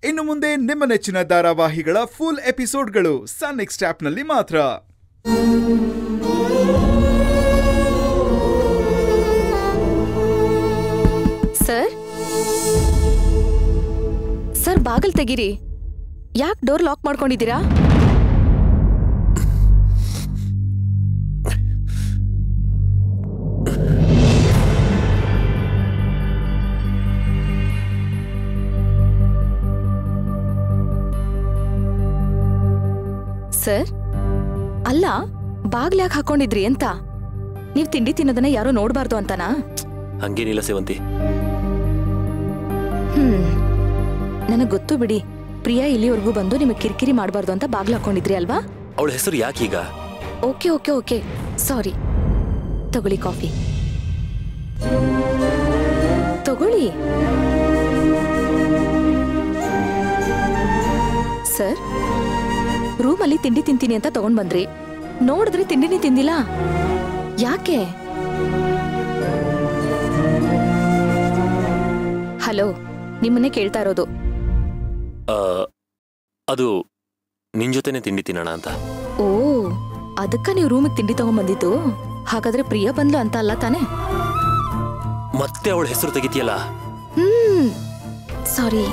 ಇನ್ನು ಮುಂದೆ ನಿಮ್ಮ ನೆಚ್ಚಿನ ಧಾರಾವಾಹಿಗಳ ಫುಲ್ ಎಪಿಸೋಡ್ಗಳು ಸನ್ ನೆಕ್ಸ್ಟ್ ಆಪ್ನಲ್ಲಿ ಮಾತ್ರ ಸರ್ ಸರ್ ಬಾಗಲ್ ತೆಗೀರಿ ಯಾಕೆ ಡೋರ್ ಲಾಕ್ ಮಾಡ್ಕೊಂಡಿದ್ದೀರಾ ಸರ್ ಅಲ್ಲ ಬಾಗ್ಲ್ ಯಾಕೆ ಹಾಕೊಂಡಿದ್ರಿ ಅಂತ ನೀವ್ ತಿಂಡಿ ತಿನ್ನೋದನ್ನ ಯಾರೋ ನೋಡ್ಬಾರ್ದು ಅಂತನಾ ಹಂಗೇನಿಲ್ಲ ಸೇವಂತಿ ಹ್ಮ್ ನನಗ್ ಗೊತ್ತು ಬಿಡಿ ಪ್ರಿಯಾ ಇಲ್ಲಿವರೆಗೂ ಬಂದು ನಿಮಗೆ ಕಿರಿಕಿರಿ ಮಾಡಬಾರ್ದು ಅಂತ ಬಾಗ್ಲು ಹಾಕೊಂಡಿದ್ರಿ ಅಲ್ವಾ ಅವಳ ಹೆಸರು ಯಾಕೀಗ ಓಕೆ ಓಕೆ ಓಕೆ ಸಾರಿ ತಗೊಳ್ಳಿ ಕಾಫಿ ತಗೊಳ್ಳಿ ಸರ್ ರೂಮಲ್ಲಿ ತಿಂಡಿ ತಿಂತೀನಿ ಅಂತ ತಗೊಂಡ್ ಬಂದ್ರಿ ನೋಡಿದ್ರೆ ತಿಂಡಿನೇ ತಿಂದಿಲ್ಲ ಯಾಕೆ ಹಲೋ ನಿಮ್ಮನ್ನೇ ಕೇಳ್ತಾ ಇರೋದು ಆ, ಅದು ನಿನ್ ಜೊತೆನೆ ತಿಂಡಿ ತಿನ್ನೋಣ ಅಂತ ಓ ಅದಕ್ಕ ನೀವು ರೂಮಿಗೆ ತಿಂಡಿ ತಗೊಂಡ್ಬಂದಿದ್ದು ಹಾಗಾದ್ರೆ ಪ್ರಿಯ ಬಂದ್ಲು ಅಂತ ಅಲ್ಲ ತಾನೆ ಮತ್ತೆ ಅವಳ ಹೆಸರು ತೆಗಿತೀಯಲ್ಲ ಹ್ಮ್ ಸಾರಿ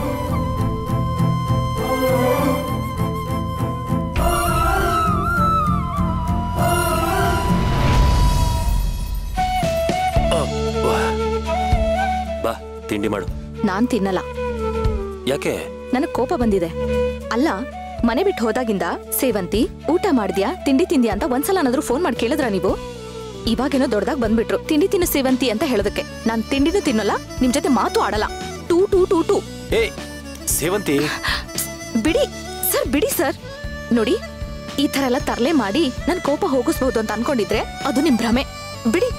ಆ, ವಾ. ಬಾ ತಿಂಡಿ ಮಾಡು ನಾನ್ ತಿನ್ನಲ್ಲ ಯಾಕೆ ನನಗ್ ಕೋಪ ಬಂದಿದೆ ಅಲ್ಲ ಮನೆ ಬಿಟ್ಟು ಹೋದಾಗಿಂದ ಸೇವಂತಿ ಊಟ ಮಾಡಿದ್ಯಾ ತಿಂಡಿ ತಿಂದ್ಯಾ ಅಂತ ಒಂದ್ಸಲನಾದ್ರೂ ಫೋನ್ ಮಾಡಿ ಕೇಳಿದ್ರ ನೀವು ಇವಾಗೇನೋ ದೊಡ್ಡದಾಗ ಬಂದ್ಬಿಟ್ರು ತಿಂಡಿ ತಿನ್ನು ಸೇವಂತಿ ಅಂತ ಹೇಳೋದಕ್ಕೆ ನಾನ್ ತಿಂಡಿನೂ ತಿನ್ನಲ್ಲ ನಿಮ್ ಜೊತೆ ಮಾತು ಆಡಲ್ಲ ಟೂ ಟೂ ಟೂ ಟೂ ಏ ಸೇವಂತಿ ಬಿಡಿ ಸರ್ ಬಿಡಿ ಸರ್ ನೋಡಿ ಈ ತರ ಎಲ್ಲ ತರಲೆ ಮಾಡಿ ನನ್ ಕೋಪ ಹೋಗಿಸ್ಬಹುದು ಅಂತ ಅನ್ಕೊಂಡಿದ್ರೆ ಅದು ನಿಮ್ ಭ್ರಮೆ ಬಿಡಿ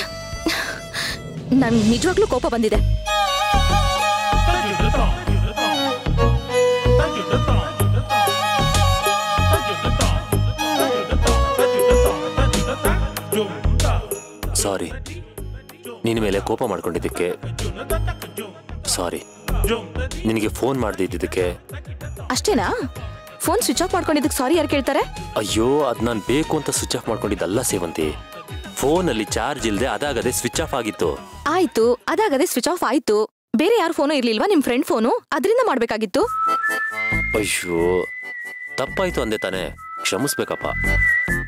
ನನ್ ನಿಜವಾಗ್ಲೂ ಕೋಪ ಬಂದಿದೆ ಸಾರಿ ನಿನ್ನ ಮೇಲೆ ಕೋಪ ಮಾಡ್ಕೊಂಡಿದ್ದಕ್ಕೆ ಸಾರಿ ನಿನಗೆ ಫೋನ್ ಮಾಡದೇ ಇದ್ದಿದ್ದಕ್ಕೆ ಅಷ್ಟೇನಾ ಫೋನ್ ಸ್ವಿಚ್ ಆಫ್ ಮಾಡ್ಕೊಂಡಿದ್ದಕ್ಕೆ ಸಾರಿ ಯಾರು ಕೇಳ್ತಾರೆ ಅಯ್ಯೋ ಅದ್ ನಾನು ಬೇಕು ಅಂತ ಸ್ವಿಚ್ ಆಫ್ ಮಾಡ್ಕೊಂಡಿದ್ದಲ್ಲ ಸೇವಂತಿ ಫೋನಲ್ಲಿ ಚಾರ್ಜ್ ಇಲ್ಲದೆ ಅದಾಗದೆ ಸ್ವಿಚ್ ಆಫ್ ಆಗಿತ್ತು ಆಯ್ತು ಅದಾಗದೆ ಸ್ವಿಚ್ ಆಫ್ ಆಯ್ತು ಬೇರೆ ಯಾರ ಫೋನು ಇರ್ಲಿಲ್ವಾ ನಿಮ್ ಫ್ರೆಂಡ್ ಫೋನು ಅದರಿಂದ ಮಾಡ್ಬೇಕಾಗಿತ್ತು ಅಯ್ಯೋ ತಪ್ಪಾಯ್ತು ಅಂದೆ ತಾನೆ ಕ್ಷಮಿಸ್ಬೇಕಪ್ಪ